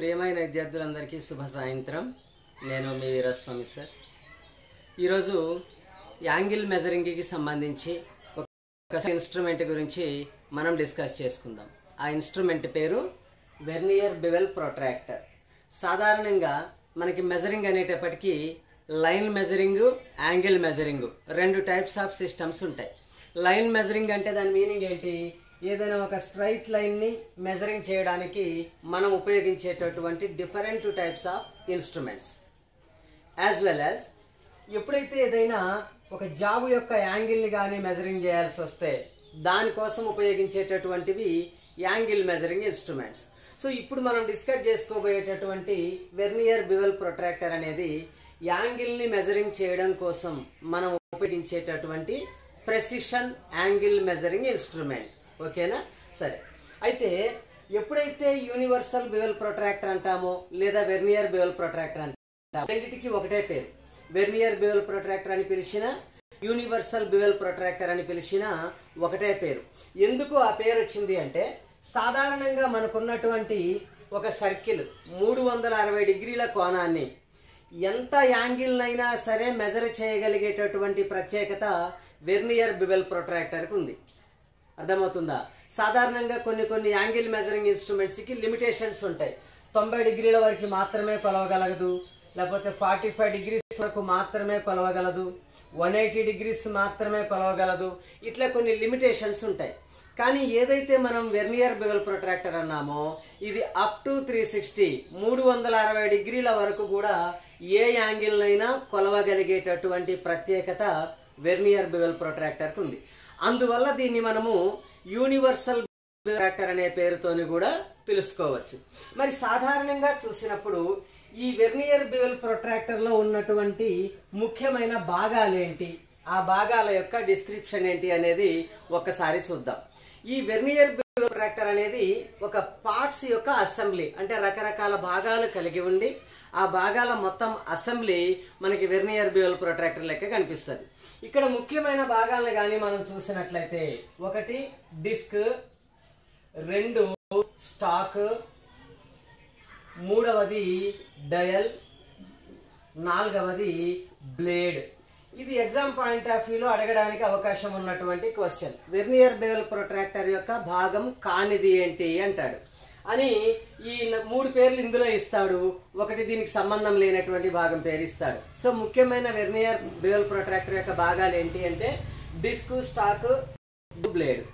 ప్రియమైన విద్యార్థులందరికీ శుభ సాయంత్రం నేను మీ వీరస్వామి సార్ ఈరోజు యాంగిల్ మెజరింగ్కి సంబంధించి ఒక ఇన్స్ట్రుమెంట్ గురించి మనం డిస్కస్ చేసుకుందాం ఆ ఇన్స్ట్రుమెంట్ పేరు వెర్నియర్ బివెల్ ప్రొట్రాక్టర్ సాధారణంగా మనకి మెజరింగ్ అనేటప్పటికీ లైన్ మెజరింగ్ యాంగిల్ మెజరింగ్ రెండు టైప్స్ ఆఫ్ సిస్టమ్స్ ఉంటాయి లైన్ మెజరింగ్ అంటే దాని మీనింగ్ ఏంటి ఏదైనా ఒక స్ట్రైట్ లైన్ని మెజరింగ్ చేయడానికి మనం ఉపయోగించేటటువంటి different types of instruments as well as ఎప్పుడైతే ఏదైనా ఒక జాబు యొక్క యాంగిల్ని కానీ మెజరింగ్ చేయాల్సి వస్తే దానికోసం ఉపయోగించేటటువంటివి యాంగిల్ మెజరింగ్ ఇన్స్ట్రుమెంట్స్ సో ఇప్పుడు మనం డిస్కస్ చేసుకోబోయేటటువంటి వెర్నియర్ బివెల్ ప్రొట్రాక్టర్ అనేది యాంగిల్ని మెజరింగ్ చేయడం కోసం మనం ఉపయోగించేటటువంటి ప్రెసిషన్ యాంగిల్ మెజరింగ్ ఇన్స్ట్రుమెంట్ ఓకేనా సరే అయితే ఎప్పుడైతే యూనివర్సల్ బివెల్ ప్రొట్రాక్టర్ అంటామో లేదా వెర్నియర్ బివెల్ ప్రొట్రాక్టర్ అంటామో రెండింటికి ఒకటే పేరు వెర్నియర్ బివెల్ ప్రొట్రాక్టర్ అని పిలిచిన యూనివర్సల్ బివెల్ ప్రొట్రాక్టర్ అని పిలిచిన ఒకటే పేరు ఎందుకు ఆ పేరు వచ్చింది అంటే సాధారణంగా మనకున్నటువంటి ఒక సర్కిల్ మూడు వందల అరవై డిగ్రీల కోణాన్ని ఎంత యాంగిల్నైనా సరే మెజర్ చేయగలిగేటటువంటి ప్రత్యేకత వెర్నియర్ బివెల్ ప్రొట్రాక్టర్కి ఉంది అర్థమవుతుందా సాధారణంగా కొన్ని కొన్ని యాంగిల్ మెజరింగ్ ఇన్స్ట్రుమెంట్స్కి లిమిటేషన్స్ ఉంటాయి తొంభై డిగ్రీల వరకు మాత్రమే కొలవగలదు లేకపోతే ఫార్టీ ఫైవ్ డిగ్రీస్ వరకు మాత్రమే కొలవగలదు వన్ ఎయిటీ డిగ్రీస్ మాత్రమే కొలవగలదు ఇట్లా కొన్ని లిమిటేషన్స్ ఉంటాయి కానీ ఏదైతే మనం వెర్నియర్ బివెల్ ప్రొట్రాక్టర్ అన్నామో ఇది అప్ టు త్రీ సిక్స్టీ మూడు వందల అరవై డిగ్రీల వరకు కూడా ఏ యాంగిల్నైనా కొలవగలిగేటటువంటి ప్రత్యేకత వెర్నియర్ బివెల్ ప్రొట్రాక్టర్కి ఉంది అందువల్ల దీన్ని మనము యూనివర్సల్ ప్రొట్రాక్టర్ అనే పేరుతోని కూడా పిలుచుకోవచ్చు మరి సాధారణంగా చూసినప్పుడు ఈ వెర్నియర్ బివెల్ ప్రొట్రాక్టర్ లో ఉన్నటువంటి ముఖ్యమైన భాగాలేంటి ఆ భాగాల యొక్క డిస్క్రిప్షన్ ఏంటి అనేది ఒక్కసారి చూద్దాం ఈ వెర్నియర్ బివెల్ ప్రొట్రాక్టర్ అనేది ఒక పార్ట్స్ యొక్క అసెంబ్లీ అంటే రకరకాల భాగాలు కలిగి ఉండి ఆ భాగాల మొత్తం అసెంబ్లీ మనకి వెర్నియర్ బివెల్ ప్రొట్రాక్టర్ లెక్క కనిపిస్తుంది ఇక్కడ ముఖ్యమైన భాగాలను కానీ మనం చూసినట్లయితే ఒకటి డిస్క్ రెండు స్టాక్ మూడవది డయల్ నాలుగవది బ్లేడ్ ఇది ఎగ్జామ్ పాయింట్ ఆఫ్ వ్యూలో అడగడానికి అవకాశం ఉన్నటువంటి క్వశ్చన్ వెర్నియర్ బెవెల్ ప్రొట్రాక్టర్ యొక్క భాగం కానిది ఏంటి అంటాడు అని ఈ న- మూడు పేర్లు ఇందులో ఇస్తాడు ఒకటి దీనికి సంబంధం లేనటువంటి భాగం పేరు ఇస్తాడు సో ముఖ్యమైన వెర్నియర్ బెవెల్ ప్రొట్రాక్టర్ యొక్క భాగాలు ఏంటి అంటే డిస్క్ స్టాక్ బ్లేడ్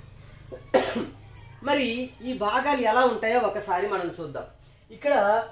మరి ఈ భాగాలు ఎలా ఉంటాయో ఒకసారి మనం చూద్దాం ఇక్కడ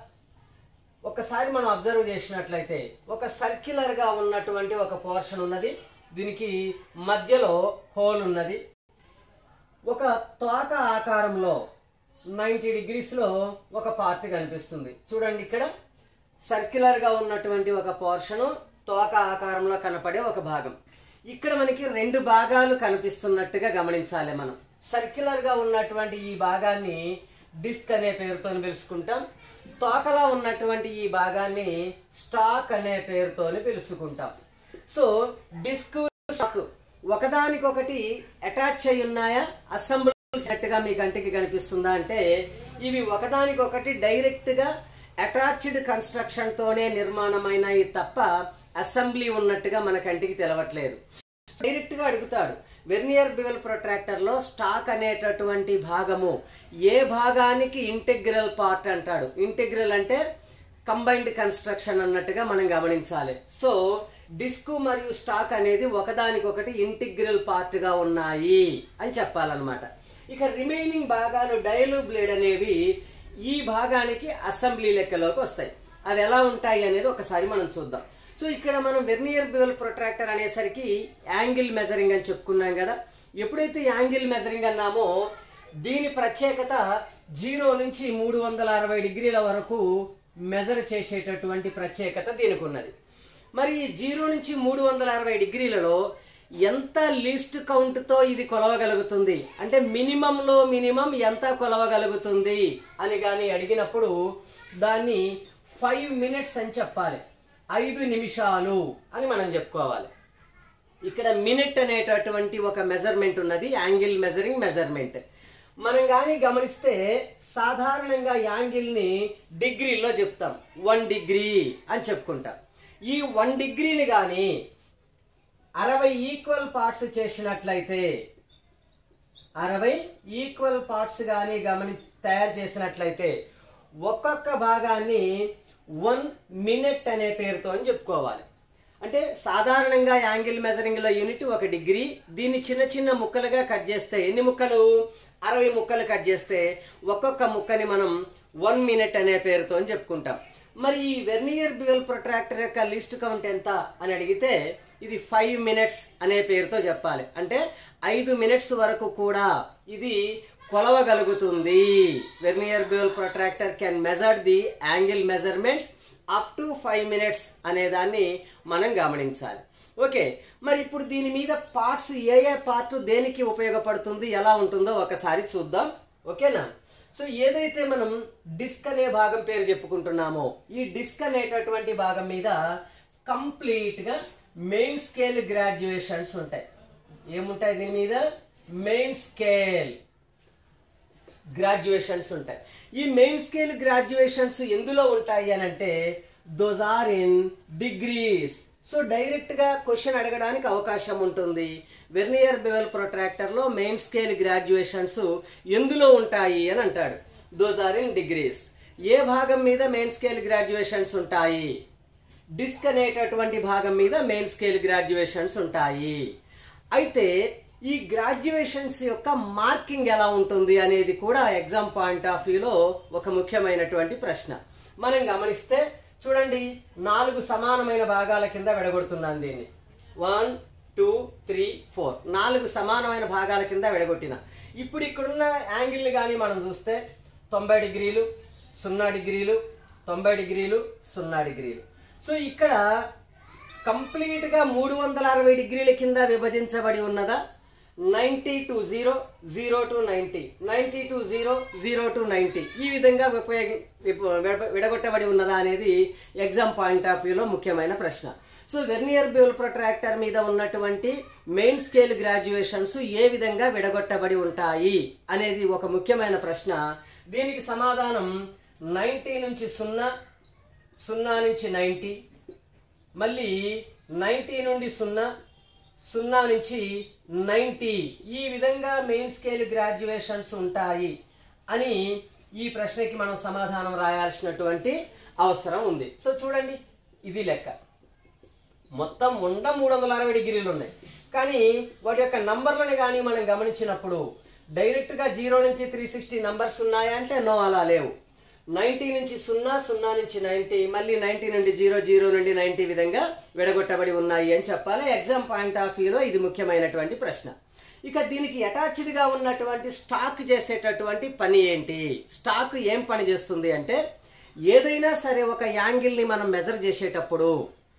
ఒకసారి మనం అబ్జర్వ్ చేసినట్లయితే ఒక సర్క్యులర్ గా ఉన్నటువంటి ఒక పోర్షన్ ఉన్నది దీనికి మధ్యలో హోల్ ఉన్నది ఒక తోక ఆకారంలో నైంటీ డిగ్రీస్ లో ఒక పార్ట్ కనిపిస్తుంది చూడండి ఇక్కడ సర్క్యులర్ గా ఉన్నటువంటి ఒక పోర్షన్ తోక ఆకారంలో కనపడే ఒక భాగం ఇక్కడ మనకి రెండు భాగాలు కనిపిస్తున్నట్టుగా గమనించాలి మనం సర్క్యులర్ గా ఉన్నటువంటి ఈ భాగాన్ని డిస్క్ అనే పేరుతో పిలుచుకుంటాం తోకలా ఉన్నటువంటి ఈ భాగాన్ని స్టాక్ అనే పేరుతో పిలుచుకుంటాం సో డిస్క్ స్టాక్ ఒకదానికొకటి అటాచ్ అయి ఉన్నాయా అసెంబ్లీ చేసినట్టుగా మీ కంటికి కనిపిస్తుందా అంటే ఇవి ఒకదానికొకటి డైరెక్ట్ గా అటాచ్డ్ కన్స్ట్రక్షన్ తోనే నిర్మాణమైనవి తప్ప అసెంబ్లీ ఉన్నట్టుగా మన కంటికి తెలవట్లేదు డైరెక్ట్ గా అడుగుతాడు వెర్నియర్ బివెల్ ప్రొట్రాక్టర్ లో స్టాక్ అనేటటువంటి భాగము ఏ భాగానికి ఇంటెగ్రల్ పార్ట్ అంటాడు ఇంటెగ్రల్ అంటే కంబైన్డ్ కన్స్ట్రక్షన్ అన్నట్టుగా మనం గమనించాలి సో డిస్క్ మరియు స్టాక్ అనేది ఒకదానికొకటి ఇంటిగ్రల్ పార్ట్ గా ఉన్నాయి అని చెప్పాలన్నమాట ఇక రిమైనింగ్ భాగాలు డయలు బ్లేడ్ అనేవి ఈ భాగానికి అసెంబ్లీ లెక్కలోకి వస్తాయి అవి ఎలా ఉంటాయి అనేది ఒకసారి మనం చూద్దాం సో ఇక్కడ మనం వెర్నియర్ బివెల్ ప్రొట్రాక్టర్ అనేసరికి యాంగిల్ మెజరింగ్ అని చెప్పుకున్నాం కదా ఎప్పుడైతే యాంగిల్ మెజరింగ్ అన్నామో దీని ప్రత్యేకత జీరో నుంచి మూడు వందల అరవై డిగ్రీల వరకు మెజర్ చేసేటటువంటి ప్రత్యేకత దీనికి ఉన్నది మరి ఈ జీరో నుంచి మూడు వందల అరవై డిగ్రీలలో ఎంత లీస్ట్ కౌంట్తో ఇది కొలవగలుగుతుంది అంటే మినిమంలో మినిమం ఎంత కొలవగలుగుతుంది అని కానీ అడిగినప్పుడు దాన్ని ఫైవ్ మినిట్స్ అని చెప్పాలి ఐదు నిమిషాలు అని మనం చెప్పుకోవాలి ఇక్కడ మినిట్ అనేటటువంటి ఒక మెజర్మెంట్ ఉన్నది యాంగిల్ మెజరింగ్ మెజర్మెంట్ మనం కానీ గమనిస్తే సాధారణంగా యాంగిల్ని డిగ్రీలో చెప్తాం వన్ డిగ్రీ అని చెప్పుకుంటాం ఈ వన్ డిగ్రీని కానీ అరవై ఈక్వల్ పార్ట్స్ చేసినట్లయితే అరవై ఈక్వల్ పార్ట్స్ కానీ గమని తయారు చేసినట్లయితే ఒక్కొక్క భాగాన్ని వన్ మినిట్ అనే పేరుతో అని చెప్పుకోవాలి అంటే సాధారణంగా యాంగిల్ మెజరింగ్ లో యూనిట్ ఒక డిగ్రీ దీన్ని చిన్న చిన్న ముక్కలుగా కట్ చేస్తే ఎన్ని ముక్కలు అరవై ముక్కలు కట్ చేస్తే ఒక్కొక్క ముక్కని మనం వన్ మినిట్ అనే పేరుతో అని చెప్పుకుంటాం మరి ఈ వెర్నియర్ డ్యూయల్ ప్రొట్రాక్టర్ యొక్క లిస్ట్ కౌంట్ ఎంత అని అడిగితే ఇది ఫైవ్ మినిట్స్ అనే పేరుతో చెప్పాలి అంటే ఐదు మినిట్స్ వరకు కూడా ఇది కొలవగలుగుతుంది vernier dual protractor can measure the angle measurement up to five minutes అనే దాన్ని మనం గమనించాలి ఓకే మరి ఇప్పుడు దీని మీద పార్ట్స్ ఏ ఏ పార్ట్ దేనికి ఉపయోగపడుతుంది ఎలా ఉంటుందో ఒకసారి చూద్దాం ఓకేనా సో ఏదైతే మనం డిస్క్ అనే భాగం పేరు చెప్పుకుంటున్నామో ఈ డిస్క్ అనేటటువంటి భాగం మీద కంప్లీట్ గా మెయిన్ స్కేల్ గ్రాడ్యుయేషన్స్ ఉంటాయి ఏముంటాయి దీని మీద మెయిన్ స్కేల్ గ్రాడ్యుయేషన్స్ ఉంటాయి ఈ మెయిన్ స్కేల్ గ్రాడ్యుయేషన్స్ ఎందులో ఉంటాయి అని అంటే those are in degrees so direct గా క్వశ్చన్ అడగడానికి అవకాశం ఉంటుంది వెర్నియర్ బెవెల్ ప్రొట్రాక్టర్ లో మెయిన్ స్కేల్ గ్రాడ్యుయేషన్స్ ఎందులో ఉంటాయి అని అంటాడు దోస్ ఆర్ ఇన్ డిగ్రీస్ ఏ భాగం మీద మెయిన్ స్కేల్ గ్రాడ్యుయేషన్స్ ఉంటాయి డిస్క్ అనేటటువంటి భాగం మీద మెయిన్ స్కేల్ గ్రాడ్యుయేషన్స్ ఉంటాయి అయితే ఈ గ్రాడ్యుయేషన్స్ యొక్క మార్కింగ్ ఎలా ఉంటుంది అనేది కూడా ఎగ్జామ్ పాయింట్ ఆఫ్ వ్యూలో ఒక ముఖ్యమైనటువంటి ప్రశ్న మనం గమనిస్తే చూడండి నాలుగు సమానమైన భాగాల కింద విడగొడుతున్నాను దీన్ని వన్ టూ త్రీ ఫోర్ నాలుగు సమానమైన భాగాల కింద విడగొట్టిన ఇప్పుడు ఇక్కడున్న యాంగిల్ని కానీ మనం చూస్తే తొంభై డిగ్రీలు సున్నా డిగ్రీలు తొంభై డిగ్రీలు సున్నా డిగ్రీలు సో ఇక్కడ కంప్లీట్ గా మూడు వందల అరవై డిగ్రీల కింద విభజించబడి ఉన్నదా ninety to zero zero to ninety ninety to zero zero to ninety ఈ విధంగా ఉపయోగి విప- విడ- విడగొట్టబడి ఉన్నదా అనేది ఎగ్జామ్ పాయింట్ ఆఫ్ వ్యూలో ముఖ్యమైన ప్రశ్న సో వెర్నియర్ బ్యూల్ ప్రొట్రాక్టర్ మీద ఉన్నటువంటి మెయిన్ స్కేల్ గ్రాడ్యుయేషన్స్ ఏ విధంగా విడగొట్టబడి ఉంటాయి అనేది ఒక ముఖ్యమైన ప్రశ్న దీనికి సమాధానం నైంటీ నుంచి సున్నా సున్నా నుంచి నైంటీ మళ్ళీ నైంటీ నుండి సున్నా సున్నా నుంచి నైంటీ ఈ విధంగా మెయిన్ స్కేల్ గ్రాడ్యుయేషన్స్ ఉంటాయి అని ఈ ప్రశ్నకి మనం సమాధానం రాయాల్సినటువంటి అవసరం ఉంది సో చూడండి ఇది లెక్క మొత్తం ఉండ మూడు వందల అరవై డిగ్రీలు ఉన్నాయి కానీ వాటి యొక్క నంబర్లను కానీ మనం గమనించినప్పుడు డైరెక్ట్ గా జీరో నుంచి త్రీ సిక్స్టీ నంబర్స్ ఉన్నాయా అంటే నో అలా లేవు నైన్టీ నుంచి సున్నా సున్నా నుంచి నైన్టీ మళ్ళీ నైన్టీ నుండి జీరో జీరో నుండి నైన్టీ విధంగా విడగొట్టబడి ఉన్నాయి అని చెప్పాలి ఎగ్జామ్ పాయింట్ ఆఫ్ వ్యూలో ఇది ముఖ్యమైనటువంటి ప్రశ్న ఇక దీనికి అటాచ్డ్ గా ఉన్నటువంటి స్టాక్ చేసేటటువంటి పని ఏంటి స్టాక్ ఏం పని చేస్తుంది అంటే ఏదైనా సరే ఒక యాంగిల్ ని మనం మెజర్ చేసేటప్పుడు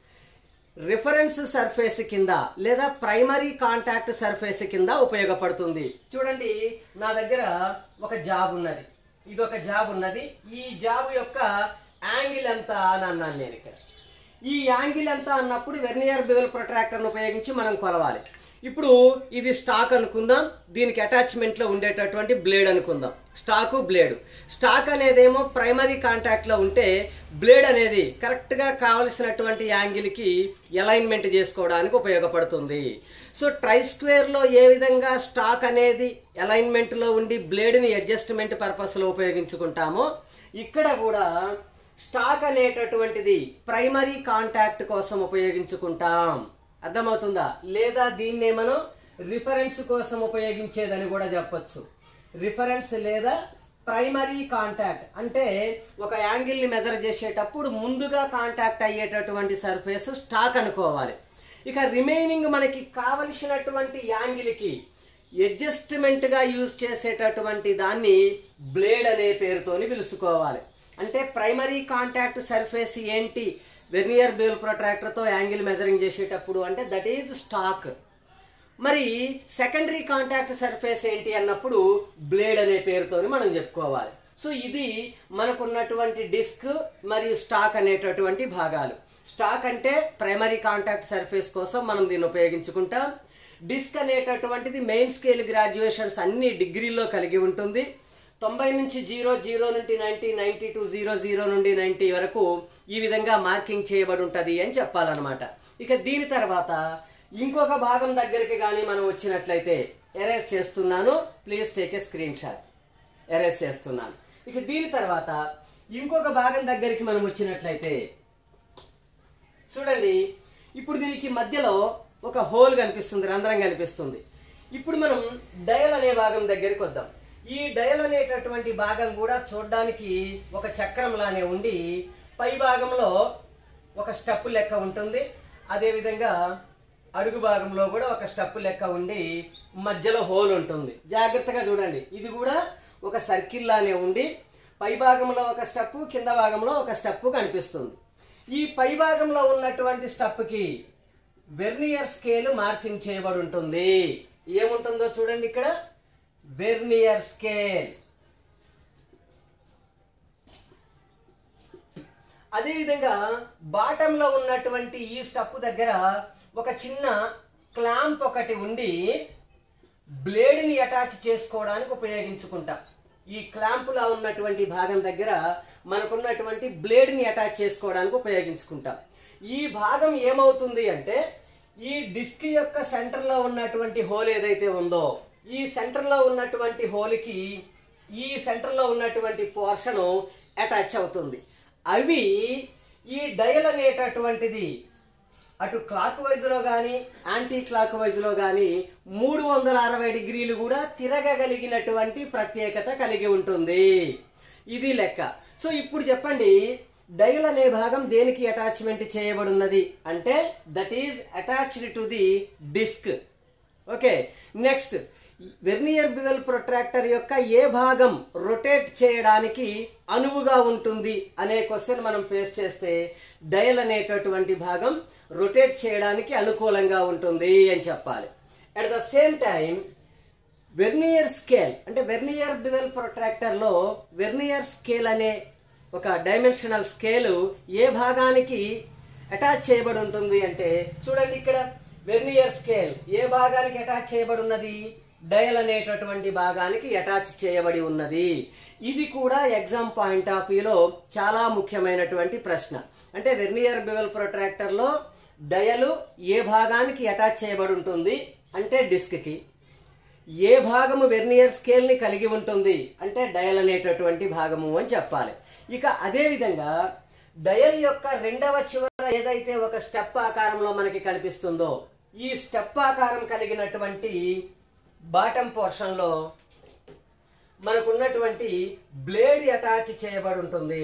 రిఫరెన్స్ సర్ఫేస్ కింద లేదా ప్రైమరీ కాంటాక్ట్ సర్ఫేస్ కింద ఉపయోగపడుతుంది చూడండి నా దగ్గర ఒక జాబ్ ఉన్నది ఇది ఒక జాబ్ ఉన్నది ఈ జాబ్ యొక్క యాంగిల్ ఎంత అని అన్నాను నేను ఇక్కడ ఈ యాంగిల్ ఎంత అన్నప్పుడు వెర్నియర్ బివల్ ప్రొట్రాక్టర్ను ఉపయోగించి మనం కొలవాలి ఇప్పుడు ఇది స్టాక్ అనుకుందాం దీనికి అటాచ్మెంట్ లో ఉండేటటువంటి బ్లేడ్ అనుకుందాం స్టాక్ బ్లేడ్ స్టాక్ అనేదేమో ప్రైమరీ కాంటాక్ట్ లో ఉంటే బ్లేడ్ అనేది కరెక్ట్ గా కావలసినటువంటి యాంగిల్ కి అలైన్మెంట్ చేసుకోవడానికి ఉపయోగపడుతుంది సో ట్రై స్క్వేర్ లో ఏ విధంగా స్టాక్ అనేది అలైన్మెంట్ లో ఉండి బ్లేడ్ ని అడ్జస్ట్మెంట్ పర్పస్ లో ఉపయోగించుకుంటామో ఇక్కడ కూడా స్టాక్ అనేటటువంటిది ప్రైమరీ కాంటాక్ట్ కోసం ఉపయోగించుకుంటాం అర్థమవుతుందా లేదా దీన్నే మనం రిఫరెన్స్ కోసం ఉపయోగించేదని కూడా చెప్పొచ్చు రిఫరెన్స్ లేదా ప్రైమరీ కాంటాక్ట్ అంటే ఒక యాంగిల్ ని మెజర్ చేసేటప్పుడు ముందుగా కాంటాక్ట్ అయ్యేటటువంటి సర్ఫేస్ స్టాక్ అనుకోవాలి ఇక రిమైనింగ్ మనకి కావలసినటువంటి యాంగిల్ కి అడ్జస్ట్మెంట్ గా యూజ్ చేసేటటువంటి దాన్ని బ్లేడ్ అనే పేరుతోని పిలుచుకోవాలి అంటే ప్రైమరీ కాంటాక్ట్ సర్ఫేస్ ఏంటి వెర్నియర్ బేల్ ప్రొట్రాక్టర్ తో యాంగిల్ మెజరింగ్ చేసేటప్పుడు అంటే దట్ ఈజ్ స్టాక్ మరి సెకండరీ కాంటాక్ట్ సర్ఫేస్ ఏంటి అన్నప్పుడు బ్లేడ్ అనే పేరుతోని మనం చెప్పుకోవాలి సో ఇది మనకున్నటువంటి డిస్క్ మరియు స్టాక్ అనేటటువంటి భాగాలు స్టాక్ అంటే ప్రైమరీ కాంటాక్ట్ సర్ఫేస్ కోసం మనం దీన్ని ఉపయోగించుకుంటాం డిస్క్ అనేటటువంటిది మెయిన్ స్కేల్ గ్రాడ్యుయేషన్స్ అన్ని డిగ్రీల్లో కలిగి ఉంటుంది తొంభై నుంచి జీరో జీరో నుండి ninety ninety to zero zero నుండి నైన్టీ వరకు ఈ విధంగా మార్కింగ్ చేయబడి ఉంటుంది అని చెప్పాలన్నమాట ఇక దీని తర్వాత ఇంకొక భాగం దగ్గరికి కానీ మనం వచ్చినట్లయితే ఎరేస్ చేస్తున్నాను please take a screen shot erase చేస్తున్నాను ఇక దీని తర్వాత ఇంకొక భాగం దగ్గరికి మనం వచ్చినట్లయితే చూడండి ఇప్పుడు దీనికి మధ్యలో ఒక హోల్ కనిపిస్తుంది రంధ్రం కనిపిస్తుంది ఇప్పుడు మనం డయల్ అనే భాగం దగ్గరికి వద్దాం ఈ డయల్ అనేటటువంటి భాగం కూడా చూడడానికి ఒక చక్రంలానే ఉండి పై భాగంలో ఒక స్టెప్ లెక్క ఉంటుంది అదేవిధంగా అడుగు భాగంలో కూడా ఒక స్టెప్ లెక్క ఉండి మధ్యలో హోల్ ఉంటుంది జాగ్రత్తగా చూడండి ఇది కూడా ఒక సర్కిల్ లానే ఉండి పై భాగంలో ఒక స్టెప్ కింద భాగంలో ఒక స్టెప్ కనిపిస్తుంది ఈ పై భాగంలో ఉన్నటువంటి స్టెప్ కి వెర్నియర్ స్కేల్ మార్కింగ్ చేయబడి ఉంటుంది ఏముంటుందో చూడండి ఇక్కడ వెర్నియర్ స్కేల్ అదేవిధంగా బాటంలో ఉన్నటువంటి ఈ స్టప్ దగ్గర ఒక చిన్న క్లాంప్ ఒకటి ఉండి బ్లేడ్ని అటాచ్ చేసుకోవడానికి ఉపయోగించుకుంటాం ఈ క్లాంపులా ఉన్నటువంటి భాగం దగ్గర మనకున్నటువంటి బ్లేడ్ని అటాచ్ చేసుకోవడానికి ఉపయోగించుకుంటాం ఈ భాగం ఏమవుతుంది అంటే ఈ డిస్క్ యొక్క సెంటర్లో ఉన్నటువంటి హోల్ ఏదైతే ఉందో ఈ సెంటర్లో ఉన్నటువంటి హోల్కి ఈ సెంటర్లో ఉన్నటువంటి పోర్షన్ అటాచ్ అవుతుంది అవి ఈ డయల్ అనేటటువంటిది అటు క్లాక్ వైజ్లో కానీ యాంటీ క్లాక్ వైజ్లో కానీ మూడు వందల అరవై డిగ్రీలు కూడా తిరగగలిగినటువంటి ప్రత్యేకత కలిగి ఉంటుంది ఇది లెక్క సో ఇప్పుడు చెప్పండి డైల్ అనే భాగం దేనికి అటాచ్మెంట్ చేయబడినది అంటే that is attached to the disk okay next vernier bevel protractor యొక్క ఏ భాగం రొటేట్ చేయడానికి అనువుగా ఉంటుంది అనే క్వశ్చన్ మనం ఫేస్ చేస్తే డయల్ అనేటటువంటి భాగం రొటేట్ చేయడానికి అనుకూలంగా ఉంటుంది అని చెప్పాలి at the same time vernier scale అంటే వెర్నియర్ బివెల్ ప్రొట్రాక్టర్లో వెర్నియర్ స్కేల్ అనే ఒక డైమెన్షనల్ స్కేలు ఏ భాగానికి అటాచ్ చేయబడి ఉంటుంది అంటే చూడండి ఇక్కడ వెర్నియర్ స్కేల్ ఏ భాగానికి అటాచ్ చేయబడి ఉన్నది డయల్ అనేటటువంటి భాగానికి అటాచ్ చేయబడి ఉన్నది ఇది కూడా ఎగ్జామ్ పాయింట్ ఆఫ్ వ్యూలో చాలా ముఖ్యమైనటువంటి ప్రశ్న అంటే వెర్నియర్ బివెల్ ప్రొట్రాక్టర్లో డయలు ఏ భాగానికి అటాచ్ చేయబడి ఉంటుంది అంటే డిస్క్కి ఏ భాగము వెర్నియర్ స్కేల్ ని కలిగి ఉంటుంది అంటే డయల్ అనేటటువంటి భాగము అని చెప్పాలి ఇక అదే విధంగా డయల్ యొక్క రెండవ చివర ఏదైతే ఒక స్టెప్ ఆకారంలో మనకి కనిపిస్తుందో ఈ స్టెప్ ఆకారం కలిగినటువంటి బాటం పోర్షన్ లో మనకున్నటువంటి బ్లేడ్ అటాచ్ చేయబడి ఉంటుంది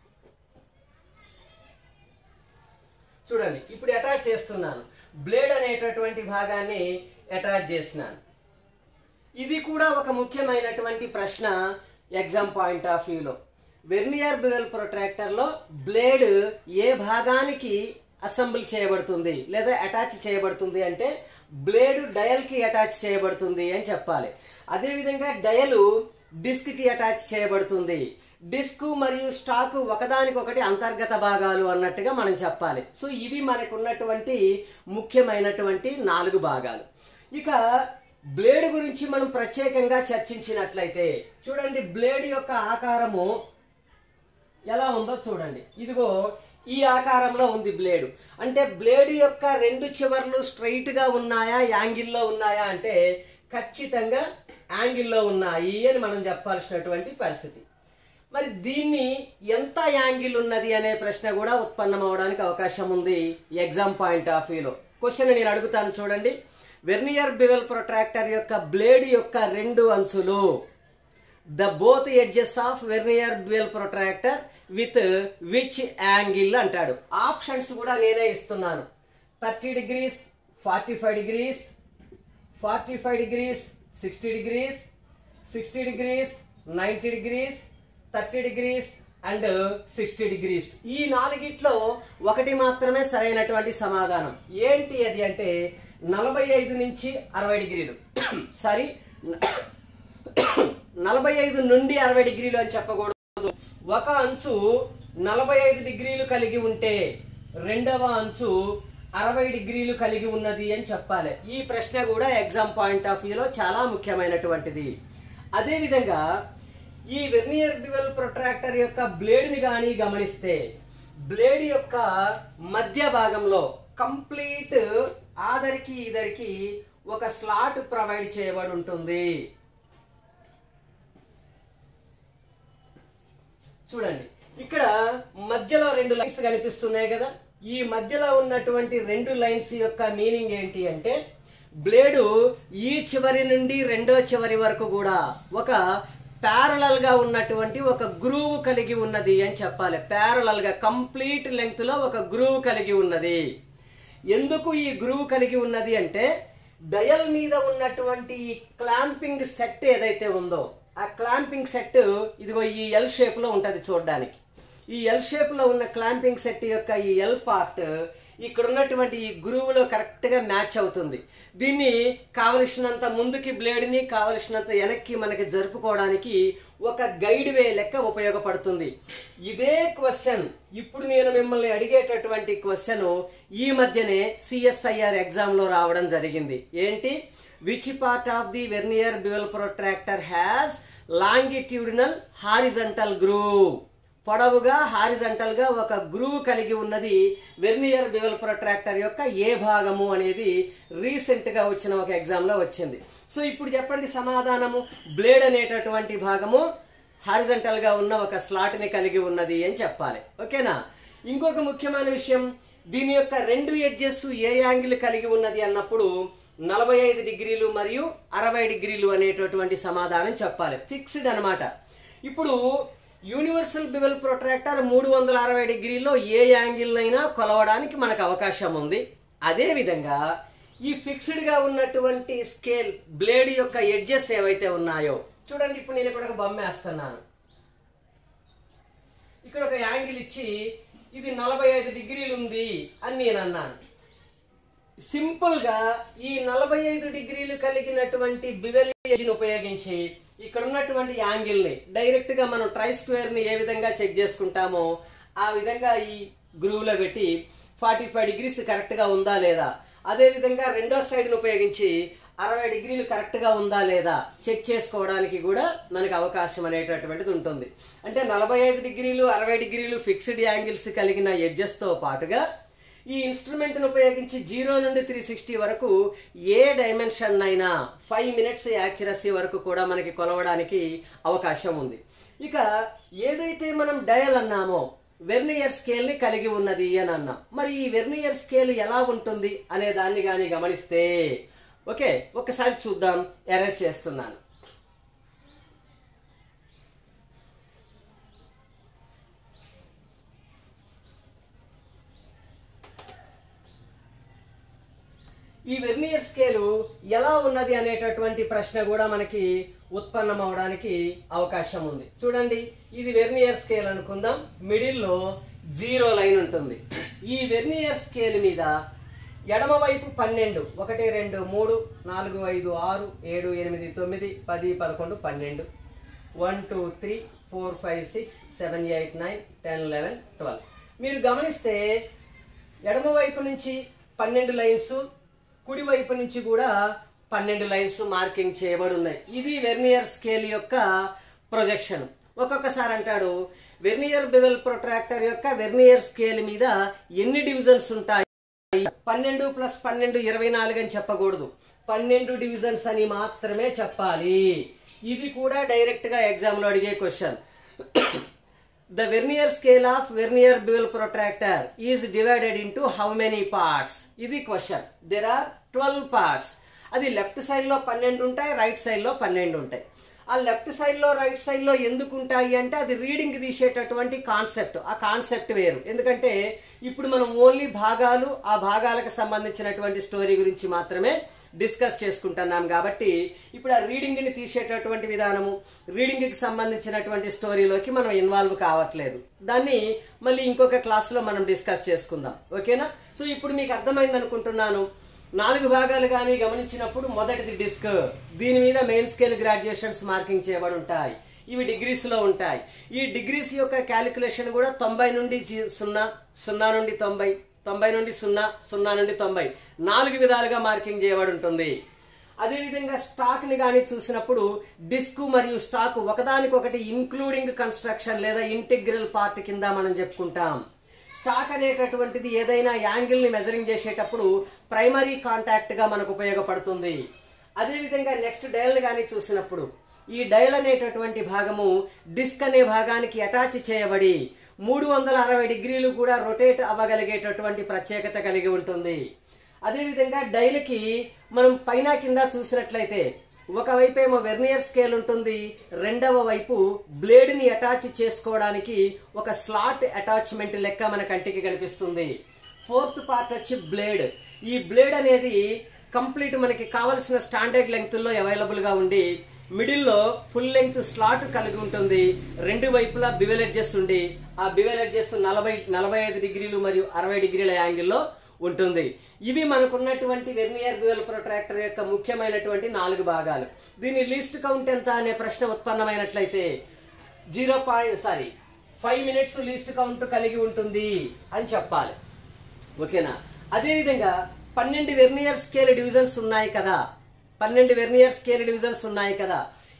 చూడండి ఇప్పుడు అటాచ్ చేస్తున్నాను బ్లేడ్ అనేటటువంటి భాగాన్ని అటాచ్ చేసినాను ఇది కూడా ఒక ముఖ్యమైనటువంటి ప్రశ్న ఎగ్జామ్ పాయింట్ ఆఫ్ వ్యూలో వెర్నియర్ బివెల్ ప్రొట్రాక్టర్లో బ్లేడ్ ఏ భాగానికి అసెంబుల్ చేయబడుతుంది లేదా అటాచ్ చేయబడుతుంది అంటే బ్లేడ్ డయల్కి అటాచ్ చేయబడుతుంది అని చెప్పాలి అదేవిధంగా డయలు డిస్క్కి అటాచ్ చేయబడుతుంది డిస్క్ మరియు స్టాక్ ఒకదానికొకటి అంతర్గత భాగాలు అన్నట్టుగా మనం చెప్పాలి సో ఇవి మనకు ఉన్నటువంటి ముఖ్యమైనటువంటి నాలుగు భాగాలు ఇక బ్లేడ్ గురించి మనం ప్రత్యేకంగా చర్చించినట్లయితే చూడండి బ్లేడ్ యొక్క ఆకారము ఎలా ఉందో చూడండి ఇదిగో ఈ ఆకారంలో ఉంది బ్లేడ్ అంటే బ్లేడ్ యొక్క రెండు చివర్లు స్ట్రైట్ గా ఉన్నాయా యాంగిల్లో ఉన్నాయా అంటే ఖచ్చితంగా యాంగిల్లో ఉన్నాయి అని మనం చెప్పాల్సినటువంటి పరిస్థితి మరి దీన్ని ఎంత యాంగిల్ ఉన్నది అనే ప్రశ్న కూడా ఉత్పన్నం అవడానికి అవకాశం ఉంది ఎగ్జామ్ పాయింట్ ఆఫ్ వ్యూలో క్వశ్చన్ నేను అడుగుతాను చూడండి వెర్నియర్ బివెల్ ప్రొట్రాక్టర్ యొక్క బ్లేడ్ యొక్క రెండు అంచులు the both edges of vernier bevel protractor with which angle అంటాడు ఆప్షన్స్ కూడా నేనే ఇస్తున్నాను thirty degrees forty five degrees forty five degrees sixty degrees sixty degrees ninety degrees thirty degrees and sixty degrees ఈ నాలుగిట్లో ఒకటి మాత్రమే సరైనటువంటి సమాధానం ఏంటి అది అంటే నలభై ఐదు నుంచి అరవై డిగ్రీలు సారీ నలభై ఐదు నుండి అరవై డిగ్రీలు అని చెప్పకూడదు ఒక అంచు నలభై ఐదు డిగ్రీలు కలిగి ఉంటే రెండవ అంచు అరవై డిగ్రీలు కలిగి ఉన్నది అని చెప్పాలి ఈ ప్రశ్న కూడా ఎగ్జామ్ పాయింట్ ఆఫ్ వ్యూలో చాలా ముఖ్యమైనటువంటిది అదేవిధంగా ఈ వెర్నియర్ డ్యువల్ ప్రొట్రాక్టర్ యొక్క బ్లేడ్ని కానీ గమనిస్తే బ్లేడ్ యొక్క మధ్య భాగంలో కంప్లీట్ ఆదరికి ఇదరికి ఒక స్లాట్ ప్రొవైడ్ చేయబడి ఉంటుంది చూడండి ఇక్కడ మధ్యలో రెండు లైన్స్ కనిపిస్తున్నాయి కదా ఈ మధ్యలో ఉన్నటువంటి రెండు లైన్స్ యొక్క మీనింగ్ ఏంటి అంటే బ్లేడు ఈ చివరి నుండి రెండో చివరి వరకు కూడా ఒక ప్యారలల్ గా ఉన్నటువంటి ఒక గ్రూవ్ కలిగి ఉన్నది అని చెప్పాలి ప్యారలల్ గా కంప్లీట్ లెంగ్త్ లో ఒక గ్రూవ్ కలిగి ఉన్నది ఎందుకు ఈ గ్రూవ్ కలిగి ఉన్నది అంటే డయల్ మీద ఉన్నటువంటి ఈ క్లాంపింగ్ సెట్ ఏదైతే ఉందో ఆ క్లాంపింగ్ సెట్ ఇదిగో ఈ ఎల్ షేప్ లో ఉంటది చూడడానికి ఈ ఎల్ షేప్ లో ఉన్న క్లాంపింగ్ సెట్ యొక్క ఈ ఎల్ పార్ట్ ఇక్కడ ఉన్నటువంటి ఈ గ్రూవ్ లో కరెక్ట్ గా మ్యాచ్ అవుతుంది దీన్ని కావలసినంత ముందుకి బ్లేడ్ ని కావలసినంత వెనక్కి మనకి జరుపుకోవడానికి ఒక గైడ్ వే లెక్క ఉపయోగపడుతుంది ఇదే క్వశ్చన్ ఇప్పుడు నేను మిమ్మల్ని అడిగేటటువంటి క్వశ్చన్ ఈ మధ్యనే సిఎస్ఐఆర్ ఎగ్జామ్ లో రావడం జరిగింది ఏంటి which part of the vernier dual protractor has longitudinal horizontal groove పొడవుగా హారిజంటల్ గా ఒక గ్రూవ్ కలిగి ఉన్నది వెర్నియర్ బివల్ ప్రొట్రాక్టర్ యొక్క ఏ భాగము అనేది రీసెంట్ గా వచ్చిన ఒక ఎగ్జామ్ లో వచ్చింది సో ఇప్పుడు చెప్పండి సమాధానము బ్లేడ్ అనేటటువంటి భాగము హారిజంటల్ గా ఉన్న ఒక స్లాట్ ని కలిగి ఉన్నది అని చెప్పాలి ఓకేనా ఇంకొక ముఖ్యమైన విషయం దీని యొక్క రెండు ఎడ్జెస్ ఏ యాంగిల్ కలిగి ఉన్నది అన్నప్పుడు నలభై ఐదు డిగ్రీలు మరియు అరవై డిగ్రీలు అనేటటువంటి సమాధానం చెప్పాలి ఫిక్స్డ్ అన్నమాట ఇప్పుడు యూనివర్సల్ బివెల్ ప్రొట్రాక్టర్ మూడు వందల అరవై డిగ్రీలో ఏ యాంగిల్ అయినా కొలవడానికి మనకు అవకాశం ఉంది అదే విధంగా ఈ ఫిక్స్డ్ గా ఉన్నటువంటి స్కేల్ బ్లేడ్ యొక్క ఎడ్జెస్ ఏవైతే ఉన్నాయో చూడండి ఇప్పుడు నేను ఇక్కడ ఒక బొమ్మ వేస్తున్నాను ఇక్కడ ఒక యాంగిల్ ఇచ్చి ఇది నలభై ఐదు డిగ్రీలు ఉంది అని నేను అన్నాను సింపుల్ గా ఈ నలభై ఐదు డిగ్రీలు కలిగినటువంటి బివెల్ ఉపయోగించి ఇక్కడ ఉన్నటువంటి యాంగిల్ ని డైరెక్ట్ గా మనం ట్రై స్క్వేర్ ని ఏ విధంగా చెక్ చేసుకుంటామో ఆ విధంగా ఈ గ్రూవ్ లో పెట్టి ఫార్టీ ఫైవ్ డిగ్రీస్ కరెక్ట్ గా ఉందా లేదా అదే విధంగా రెండో సైడ్ ని ఉపయోగించి అరవై డిగ్రీలు కరెక్ట్ గా ఉందా లేదా చెక్ చేసుకోవడానికి కూడా మనకు అవకాశం అనేటటువంటిది ఉంటుంది అంటే నలభై ఐదు డిగ్రీలు అరవై డిగ్రీలు ఫిక్స్డ్ యాంగిల్స్ కలిగిన ఎడ్జెస్ తో పాటుగా ఈ ఇన్స్ట్రుమెంట్ ను ఉపయోగించి జీరో నుండి త్రీ సిక్స్టీ వరకు ఏ డైమెన్షన్ అయినా ఫైవ్ మినిట్స్ యాక్యురసీ వరకు కూడా మనకి కొలవడానికి అవకాశం ఉంది ఇక ఏదైతే మనం డయల్ అన్నామో వెర్నియర్ స్కేల్ ని కలిగి ఉన్నది అని అన్నాం మరి ఈ వెర్నియర్ స్కేల్ ఎలా ఉంటుంది అనే దాన్ని గాని గమనిస్తే ఓకే ఒకసారి చూద్దాం ఎరేజ్ చేస్తున్నాను ఈ వెర్నియర్ స్కేలు ఎలా ఉన్నది అనేటటువంటి ప్రశ్న కూడా మనకి ఉత్పన్నం అవడానికి అవకాశం ఉంది చూడండి ఇది వెర్నియర్ స్కేల్ అనుకుందాం మిడిల్ లో జీరో లైన్ ఉంటుంది ఈ వెర్నియర్ స్కేల్ మీద ఎడమ వైపు పన్నెండు ఒకటి రెండు మూడు నాలుగు ఐదు ఆరు ఏడు ఎనిమిది తొమ్మిది పది పదకొండు పన్నెండు one two three four five six seven eight nine ten eleven twelve మీరు గమనిస్తే ఎడమ వైపు నుంచి పన్నెండు లైన్స్ కుడి వైపు నుంచి కూడా పన్నెండు లైన్స్ మార్కింగ్ చేయబడి ఉన్నాయి ఇది వెర్నియర్ స్కేల్ యొక్క ప్రొజెక్షన్ ఒక్కొక్కసారి అంటాడు వెర్నియర్ బెవెల్ ప్రొట్రాక్టర్ యొక్క వెర్నియర్ స్కేల్ మీద ఎన్ని డివిజన్స్ ఉంటాయి పన్నెండు ప్లస్ పన్నెండు ఇరవై నాలుగు అని చెప్పకూడదు పన్నెండు డివిజన్స్ అని మాత్రమే చెప్పాలి ఇది కూడా డైరెక్ట్ గా ఎగ్జామ్ లో అడిగే question the vernier scale of vernier bevel protractor is divided into how many parts ఇది question there are twelve parts అది లెఫ్ట్ సైడ్ లో పన్నెండు ఉంటాయి రైట్ సైడ్ లో పన్నెండు ఉంటాయి ఆ లెఫ్ట్ సైడ్ లో రైట్ సైడ్ లో ఎందుకు ఉంటాయి అంటే అది రీడింగ్ తీసేటటువంటి కాన్సెప్ట్ ఆ కాన్సెప్ట్ వేరు ఎందుకంటే ఇప్పుడు మనం ఓన్లీ భాగాలు ఆ భాగాలకు సంబంధించినటువంటి స్టోరీ గురించి మాత్రమే డిస్కస్ చేసుకుంటున్నాం కాబట్టి ఇప్పుడు ఆ రీడింగ్ ని తీసేటటువంటి విధానము రీడింగ్ కి సంబంధించినటువంటి స్టోరీలోకి మనం ఇన్వాల్వ్ కావట్లేదు దాన్ని మళ్ళీ ఇంకొక క్లాస్ లో మనం డిస్కస్ చేసుకుందాం ఓకేనా సో ఇప్పుడు మీకు అర్థమైంది అనుకుంటున్నాను నాలుగు భాగాలు కానీ గమనించినప్పుడు మొదటిది డిస్క్ దీని మీద మెయిన్ స్కేల్ గ్రాడ్యుయేషన్స్ మార్కింగ్ చేయబడి ఉంటాయి ఇవి డిగ్రీస్ లో ఉంటాయి ఈ డిగ్రీస్ యొక్క క్యాలిక్యులేషన్ కూడా తొంభై నుండి జీ- సున్నా సున్నా నుండి తొంభై తొంభై నుండి సున్నా సున్నా నుండి తొంభై నాలుగు విధాలుగా మార్కింగ్ చేయబడి ఉంటుంది అదేవిధంగా స్టాక్ ని కానీ చూసినప్పుడు డిస్క్ మరియు స్టాక్ ఒకదానికొకటి ఇంక్లూడింగ్ కన్స్ట్రక్షన్ లేదా ఇంటిగ్రల్ పార్ట్ కింద మనం చెప్పుకుంటాం స్టాక్ అనేటటువంటిది ఏదైనా యాంగిల్ ని మెజరింగ్ చేసేటప్పుడు ప్రైమరీ కాంటాక్ట్ గా మనకు ఉపయోగపడుతుంది అదేవిధంగా నెక్స్ట్ డయల్ కానీ చూసినప్పుడు ఈ డయల్ అనేటటువంటి భాగము డిస్క్ అనే భాగానికి అటాచ్ చేయబడి మూడు వందల అరవై డిగ్రీలు కూడా రొటేట్ అవ్వగలిగేటటువంటి ప్రత్యేకత కలిగి ఉంటుంది అదేవిధంగా డైల్కి మనం పైన కింద చూసినట్లయితే ఒకవైపు ఏమో వెర్నియర్ స్కేల్ ఉంటుంది రెండవ వైపు బ్లేడ్ ని అటాచ్ చేసుకోవడానికి ఒక స్లాట్ అటాచ్మెంట్ లెక్క మన కంటికి కనిపిస్తుంది ఫోర్త్ పార్ట్ వచ్చి బ్లేడ్ ఈ బ్లేడ్ అనేది కంప్లీట్ మనకి కావలసిన స్టాండర్డ్ లెంగ్త్ లో అవైలబుల్ గా ఉండి మిడిల్ లో ఫుల్ లెంగ్త్ స్లాట్ కలిగి ఉంటుంది రెండు వైపులా బివెల్ ఎడ్జెస్ ఉండి ఆ బివెల్ ఎడ్జెస్ నలభై నలభై ఐదు డిగ్రీలు మరియు అరవై డిగ్రీల యాంగిల్లో ఉంటుంది ఇవి మనకున్నటువంటి వెర్నియర్ డ్యూయల్ ప్రొట్రాక్టర్ యొక్క ముఖ్యమైనటువంటి నాలుగు భాగాలు దీని లీస్ట్ కౌంట్ ఎంత అనే ప్రశ్న ఉత్పన్నమైనట్లయితే zero point sorry five minutes least count కలిగి ఉంటుంది అని చెప్పాలి ఓకేనా అదేవిధంగా పన్నెండు వెర్నియర్ స్కేల్ డివిజన్స్ ఉన్నాయి కదా పన్నెండు వెర్నియర్ స్కేల్ డివిజన్స్ ఉన్నాయి కదా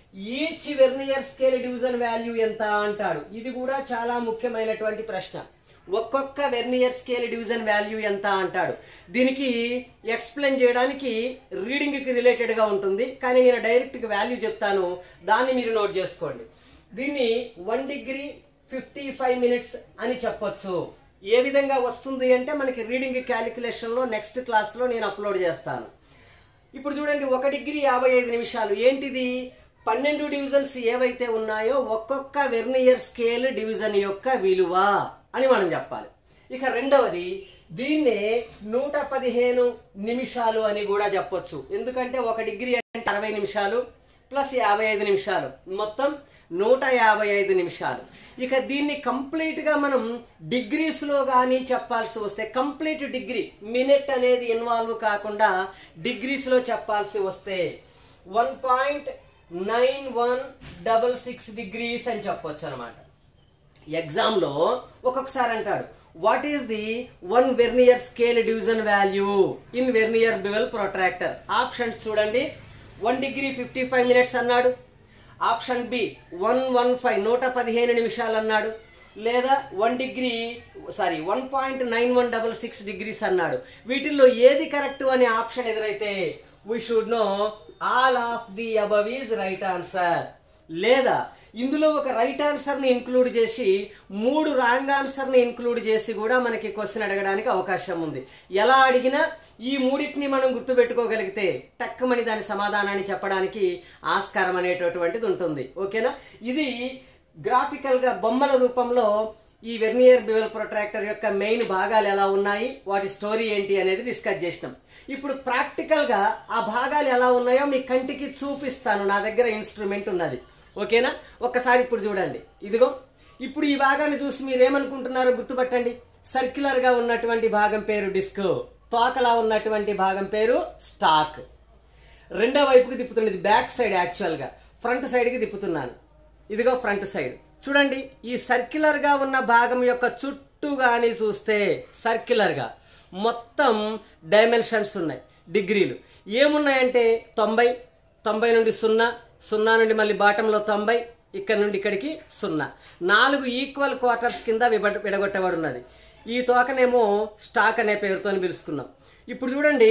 each vernier scale division value ఎంత అంటాడు ఇది కూడా చాలా ముఖ్యమైనటువంటి ప్రశ్న ఒక్కొక్క వెర్నియర్ స్కేల్ డివిజన్ వాల్యూ ఎంత అంటాడు దీనికి ఎక్స్ప్లెయిన్ చేయడానికి రీడింగ్ కి రిలేటెడ్ గా ఉంటుంది కానీ నేను డైరెక్ట్ గా వాల్యూ చెప్తాను దాన్ని మీరు నోట్ చేసుకోండి దీన్ని one degree fifty five minutes అని చెప్పొచ్చు ఏ విధంగా వస్తుంది అంటే మనకి రీడింగ్ క్యాలిక్యులేషన్ లో నెక్స్ట్ క్లాస్ లో నేను అప్లోడ్ చేస్తాను ఇప్పుడు చూడండి ఒక డిగ్రీ యాభై ఐదు నిమిషాలు ఏంటిది పన్నెండు డివిజన్స్ ఏవైతే ఉన్నాయో ఒక్కొక్క వెర్నియర్ స్కేల్ డివిజన్ యొక్క విలువ అని మనం చెప్పాలి ఇక రెండవది దీన్నే నూట పదిహేను నిమిషాలు అని కూడా చెప్పొచ్చు ఎందుకంటే ఒక డిగ్రీ అంటే అరవై నిమిషాలు ప్లస్ యాభై ఐదు నిమిషాలు మొత్తం నూట యాభై ఐదు నిమిషాలు ఇక దీన్ని కంప్లీట్ గా మనం డిగ్రీస్ లో కానీ చెప్పాల్సి వస్తే కంప్లీట్ డిగ్రీ మినిట్ అనేది ఇన్వాల్వ్ కాకుండా డిగ్రీస్ లో చెప్పాల్సి వస్తే one point nine one double six degrees అని చెప్పొచ్చు అనమాట ఎగ్జామ్ లో ఒక్కొక్కసారి అంటాడు what is the one vernier scale division value in vernier bevel protractor options చూడండి one degree fifty five minutes అన్నాడు option B one one five నూట పదిహేను నిమిషాలు అన్నాడు లేదా one degree sorry one point nine one double six degrees అన్నాడు వీటిల్లో ఏది కరెక్ట్ అనే ఆప్షన్ ఎదురైతే we should know all of the above is right answer లేదా ఇందులో ఒక రైట్ ఆన్సర్ ని ఇంక్లూడ్ చేసి మూడు రాంగ్ ఆన్సర్ ని ఇంక్లూడ్ చేసి కూడా మనకి క్వశ్చన్ అడగడానికి అవకాశం ఉంది ఎలా అడిగినా ఈ మూడింటిని మనం గుర్తుపెట్టుకోగలిగితే టక్కమని దాని సమాధానాన్ని చెప్పడానికి ఆస్కారం అనేటటువంటిది ఉంటుంది ఓకేనా ఇది గ్రాఫికల్ గా బొమ్మల రూపంలో ఈ వెర్నియర్ బివెల్ ప్రొట్రాక్టర్ యొక్క మెయిన్ భాగాలు ఎలా ఉన్నాయి వాటి స్టోరీ ఏంటి అనేది డిస్కస్ చేసినాం ఇప్పుడు ప్రాక్టికల్ గా ఆ భాగాలు ఎలా ఉన్నాయో మీ కంటికి చూపిస్తాను నా దగ్గర ఇన్స్ట్రుమెంట్ ఉన్నది ఓకేనా ఒక్కసారి ఇప్పుడు చూడండి ఇదిగో ఇప్పుడు ఈ భాగాన్ని చూసి మీరు ఏమనుకుంటున్నారో గుర్తుపట్టండి సర్క్యులర్ గా ఉన్నటువంటి భాగం పేరు డిస్క్ తోకలా ఉన్నటువంటి భాగం పేరు స్టాక్ రెండో వైపుకి తిప్పుతుంది ఇది బ్యాక్ సైడ్ యాక్చువల్ గా ఫ్రంట్ సైడ్ కి తిప్పుతున్నాను ఇదిగో ఫ్రంట్ సైడ్ చూడండి ఈ సర్క్యులర్ గా ఉన్న భాగం యొక్క చుట్టూ గాని చూస్తే సర్క్యులర్ గా మొత్తం డైమెన్షన్స్ ఉన్నాయి డిగ్రీలు ఏమున్నాయంటే తొంభై తొంభై నుండి సున్నా సున్నా నుండి మళ్ళీ బాటంలో తొంభై ఇక్కడ నుండి ఇక్కడికి సున్నా నాలుగు ఈక్వల్ క్వార్టర్స్ కింద విబ విడగొట్టబడి ఉన్నది ఈ తోకనేమో స్టాక్ అనే పేరుతో పిలుచుకున్నాం ఇప్పుడు చూడండి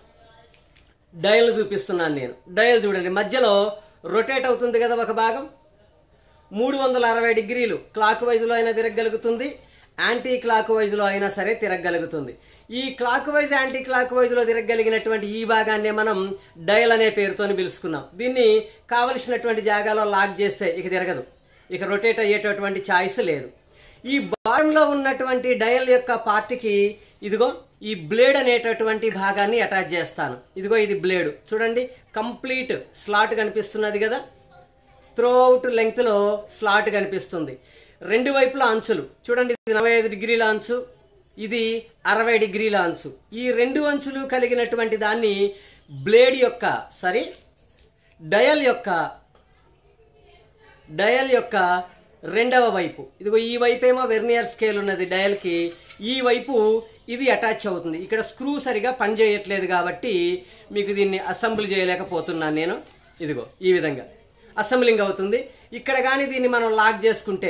డయల్ చూపిస్తున్నాను నేను డయల్ చూడండి మధ్యలో రొటేట్ అవుతుంది కదా ఒక భాగం మూడు వందల అరవై డిగ్రీలు క్లాక్ వైజ్లో అయినా తిరగగలుగుతుంది యాంటీ క్లాక్ వైజ్లో అయినా సరే తిరగగలుగుతుంది ఈ క్లాక్ వైజ్ యాంటీ క్లాక్ వైజ్లో తిరగగలిగినటువంటి ఈ భాగాన్ని మనం డయల్ అనే పేరుతో పిలుచుకున్నాం దీన్ని కావలసినటువంటి జాగాలో లాక్ చేస్తే ఇక తిరగదు ఇక రొటేట్ అయ్యేటటువంటి ఛాయిస్ లేదు ఈ బాటంలో ఉన్నటువంటి డయల్ యొక్క పార్ట్కి ఇదిగో ఈ బ్లేడ్ అనేటటువంటి భాగాన్ని అటాచ్ చేస్తాను ఇదిగో ఇది బ్లేడ్ చూడండి కంప్లీట్ స్లాట్ కనిపిస్తున్నది కదా త్రూ అవుట్ లెంగ్త్ లో స్లాట్ కనిపిస్తుంది రెండు వైపుల అంచులు చూడండి ఇది నలభై ఐదు డిగ్రీల అంచు ఇది అరవై డిగ్రీల అంచు ఈ రెండు అంచులు కలిగినటువంటి దాన్ని బ్లేడ్ యొక్క సారీ డయల్ యొక్క డయల్ యొక్క రెండవ వైపు ఇదిగో ఈ వైపు ఏమో వెర్నియర్ స్కేల్ ఉన్నది డయల్కి ఈ వైపు ఇది అటాచ్ అవుతుంది ఇక్కడ స్క్రూ సరిగా పనిచేయట్లేదు కాబట్టి మీకు దీన్ని అసెంబుల్ చేయలేకపోతున్నాను నేను ఇదిగో ఈ విధంగా అసెంబ్లింగ్ అవుతుంది ఇక్కడ కానీ దీన్ని మనం లాక్ చేసుకుంటే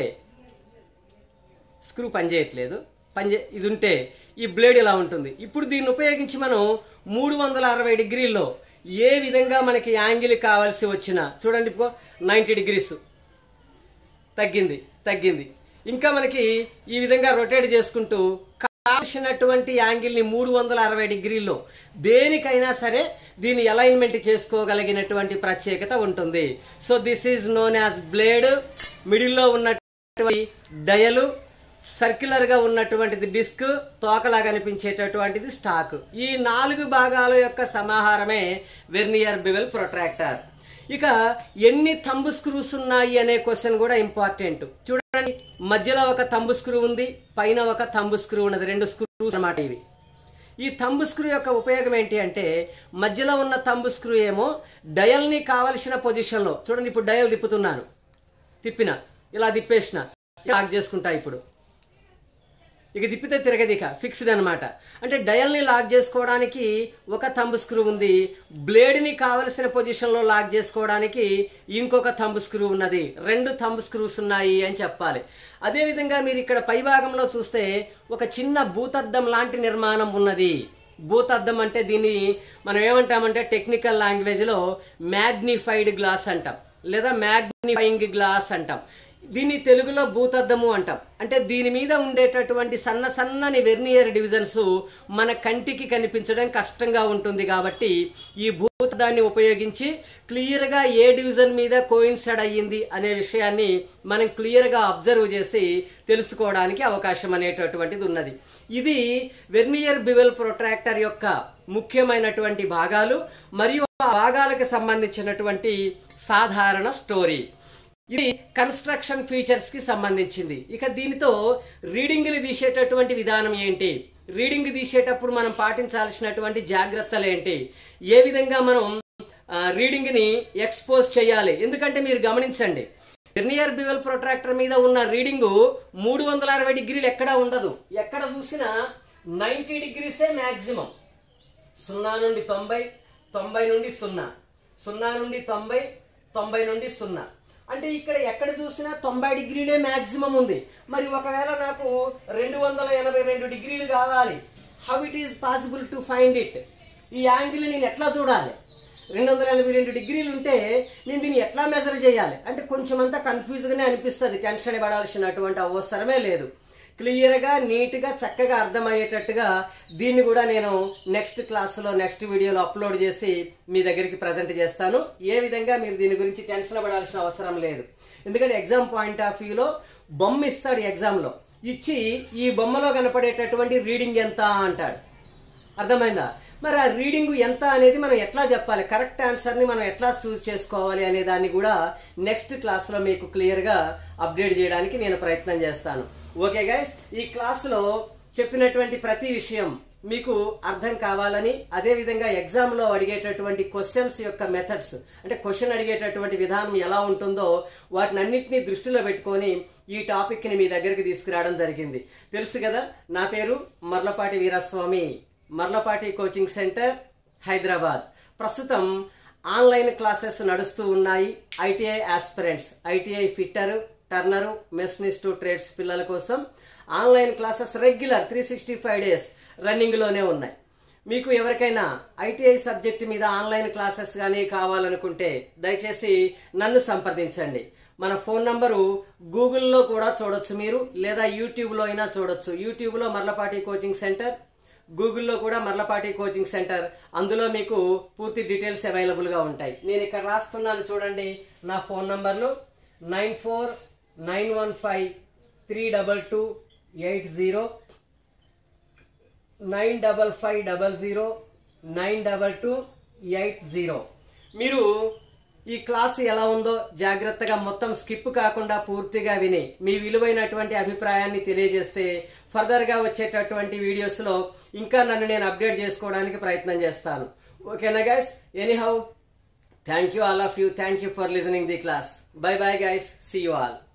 స్క్రూ పనిచేయట్లేదు పనిచే ఇది ఉంటే ఈ బ్లేడ్ ఇలా ఉంటుంది ఇప్పుడు దీన్ని ఉపయోగించి మనం మూడు వందల అరవై డిగ్రీల్లో ఏ విధంగా మనకి యాంగిల్ కావాల్సి వచ్చినా చూడండి ఇప్పుడు నైంటీ డిగ్రీస్ తగ్గింది తగ్గింది ఇంకా మనకి ఈ విధంగా రొటేట్ చేసుకుంటూ కావాల్సినటువంటి యాంగిల్ని మూడు వందల అరవై డిగ్రీల్లో దేనికైనా సరే దీన్ని అలైన్మెంట్ చేసుకోగలిగినటువంటి ప్రత్యేకత ఉంటుంది so this is known as blade మిడిల్లో ఉన్నటువంటి డయలు సర్క్యులర్ గా ఉన్నటువంటిది డిస్క్ తోకలా కనిపించేటటువంటిది స్టాక్ ఈ నాలుగు భాగాల యొక్క సమాహారమే వెర్నియర్ బివెల్ ప్రొట్రాక్టర్ ఇక ఎన్ని తంబు స్క్రూస్ ఉన్నాయి అనే క్వశ్చన్ కూడా ఇంపార్టెంట్ చూడండి మధ్యలో ఒక తంబు స్క్రూ ఉంది పైన ఒక తంబు స్క్రూ ఉన్నది రెండు స్క్రూస్ అన్నమాట ఇవి ఈ తంబు స్క్రూ యొక్క ఉపయోగం ఏంటి అంటే మధ్యలో ఉన్న తంబు స్క్రూ ఏమో డయల్ని కావలసిన పొజిషన్లో చూడండి ఇప్పుడు డయల్ తిప్పుతున్నాను తిప్పిన ఇలా తిప్పేసిన లాక్ చేసుకుంటా ఇప్పుడు ఇక తిప్పితే తిరగదు ఇక ఫిక్స్డ్ అనమాట అంటే డయల్ని లాక్ చేసుకోవడానికి ఒక తంబు స్క్రూ ఉంది బ్లేడ్ని కావలసిన పొజిషన్లో లాక్ చేసుకోవడానికి ఇంకొక తంబు స్క్రూ ఉన్నది రెండు తంబు స్క్రూస్ ఉన్నాయి అని చెప్పాలి అదేవిధంగా మీరు ఇక్కడ పై భాగంలో చూస్తే ఒక చిన్న భూతద్దం లాంటి నిర్మాణం ఉన్నది భూతద్దం అంటే దీన్ని మనం ఏమంటామంటే టెక్నికల్ లాంగ్వేజ్లో మ్యాగ్నిఫైడ్ గ్లాస్ అంటాం లేదా మ్యాగ్నిఫైయింగ్ గ్లాస్ అంటాం దీన్ని తెలుగులో భూతద్దము అంటాం అంటే దీని మీద ఉండేటటువంటి సన్న సన్నని వెర్నియర్ డివిజన్స్ మన కంటికి కనిపించడం కష్టంగా ఉంటుంది కాబట్టి ఈ భూతద్దాన్ని ఉపయోగించి క్లియర్గా ఏ డివిజన్ మీద కోయిన్సైడ్ అయ్యింది అనే విషయాన్ని మనం క్లియర్గా అబ్జర్వ్ చేసి తెలుసుకోవడానికి అవకాశం అనేటటువంటిది ఉన్నది ఇది వెర్నియర్ బివెల్ ప్రొట్రాక్టర్ యొక్క ముఖ్యమైనటువంటి భాగాలు మరియు ఆ భాగాలకు సంబంధించినటువంటి సాధారణ స్టోరీ ఇది కన్స్ట్రక్షన్ ఫీచర్స్ కి సంబంధించింది ఇక దీనితో రీడింగ్లు తీసేటటువంటి విధానం ఏంటి రీడింగ్ తీసేటప్పుడు మనం పాటించాల్సినటువంటి జాగ్రత్తలు ఏంటి ఏ విధంగా మనం రీడింగ్ ని ఎక్స్పోజ్ చేయాలి ఎందుకంటే మీరు గమనించండి వెర్నియర్ బివెల్ ప్రొట్రాక్టర్ మీద ఉన్న రీడింగ్ మూడు వందల అరవై డిగ్రీలు ఎక్కడా ఉండదు ఎక్కడ చూసినా నైంటీ డిగ్రీసే మ్యాక్సిమం సున్నా నుండి తొంభై తొంభై నుండి సున్నా సున్నా నుండి తొంభై తొంభై నుండి సున్నా అంటే ఇక్కడ ఎక్కడ చూసినా తొంభై డిగ్రీలే మ్యాక్సిమం ఉంది మరి ఒకవేళ నాకు రెండు వందల ఎనభై రెండు డిగ్రీలు కావాలి how it is possible to find it ఈ యాంగిల్ నేను ఎట్లా చూడాలి రెండు వందల ఎనభై రెండు డిగ్రీలు ఉంటే నేను దీన్ని ఎట్లా మెజర్ చేయాలి అంటే కొంచెం అంతా కన్ఫ్యూజ్గానే అనిపిస్తుంది టెన్షన్ పడాల్సినటువంటి అవసరమే లేదు క్లియర్గా నీట్గా చక్కగా అర్థమయ్యేటట్టుగా దీన్ని కూడా నేను నెక్స్ట్ క్లాస్లో నెక్స్ట్ వీడియోలో అప్లోడ్ చేసి మీ దగ్గరికి ప్రజెంట్ చేస్తాను ఏ విధంగా మీరు దీని గురించి టెన్షన్ పడాల్సిన అవసరం లేదు ఎందుకంటే ఎగ్జామ్ పాయింట్ ఆఫ్ వ్యూలో బొమ్మ ఇస్తాడు ఎగ్జామ్లో ఇచ్చి ఈ బొమ్మలో కనపడేటటువంటి రీడింగ్ ఎంత అంటాడు అర్థమైందా మరి ఆ రీడింగ్ ఎంత అనేది మనం ఎట్లా చెప్పాలి కరెక్ట్ ఆన్సర్ని మనం ఎట్లా చూస్ చేసుకోవాలి అనే దాన్ని కూడా నెక్స్ట్ క్లాస్లో మీకు క్లియర్గా అప్డేట్ చేయడానికి నేను ప్రయత్నం చేస్తాను ఓకే గైస్ ఈ క్లాస్లో చెప్పినటువంటి ప్రతి విషయం మీకు అర్థం కావాలని అదే విధంగా ఎగ్జామ్ లో అడిగేటటువంటి క్వశ్చన్స్ యొక్క మెథడ్స్ అంటే క్వశ్చన్ అడిగేటటువంటి విధానం ఎలా ఉంటుందో వాటిని అన్నింటినీ దృష్టిలో పెట్టుకొని ఈ టాపిక్ ని మీ దగ్గరికి తీసుకురావడం జరిగింది తెలుసు కదా నా పేరు మర్లపాటి వీరస్వామి మర్లపాటి కోచింగ్ సెంటర్ హైదరాబాద్ ప్రస్తుతం ఆన్లైన్ క్లాసెస్ నడుస్తూ ఉన్నాయి ITI aspirants ITI fitter turner machinist trades పిల్లల కోసం online classes regular three sixty five days రన్నింగ్లోనే ఉన్నాయి మీకు ఎవరికైనా ఐటీఐ సబ్జెక్ట్ మీద ఆన్లైన్ క్లాసెస్ కానీ కావాలనుకుంటే దయచేసి నన్ను సంప్రదించండి మన ఫోన్ నంబరు గూగుల్లో కూడా చూడొచ్చు మీరు లేదా యూట్యూబ్లో అయినా చూడొచ్చు యూట్యూబ్లో మర్లపాటి కోచింగ్ సెంటర్ గూగుల్లో కూడా మర్లపాటి కోచింగ్ సెంటర్ అందులో మీకు పూర్తి డీటెయిల్స్ అవైలబుల్గా ఉంటాయి నేను ఇక్కడ రాస్తున్నాను చూడండి నా ఫోన్ నంబర్లు nine four nine one five three double two eight zero nine double five double zero nine double two eight zero మీరు ఈ క్లాస్ ఎలా ఉందో జాగ్రత్తగా మొత్తం స్కిప్ కాకుండా పూర్తిగా విని మీ విలువైనటువంటి అభిప్రాయాన్ని తెలియజేస్తే ఫర్దర్గా వచ్చేటటువంటి వీడియోస్లో ఇంకా నన్ను నేను అప్డేట్ చేసుకోవడానికి ప్రయత్నం చేస్తాను ఓకేనా guys anyhow thank you all of you thank you for listening the class bye bye guys see you all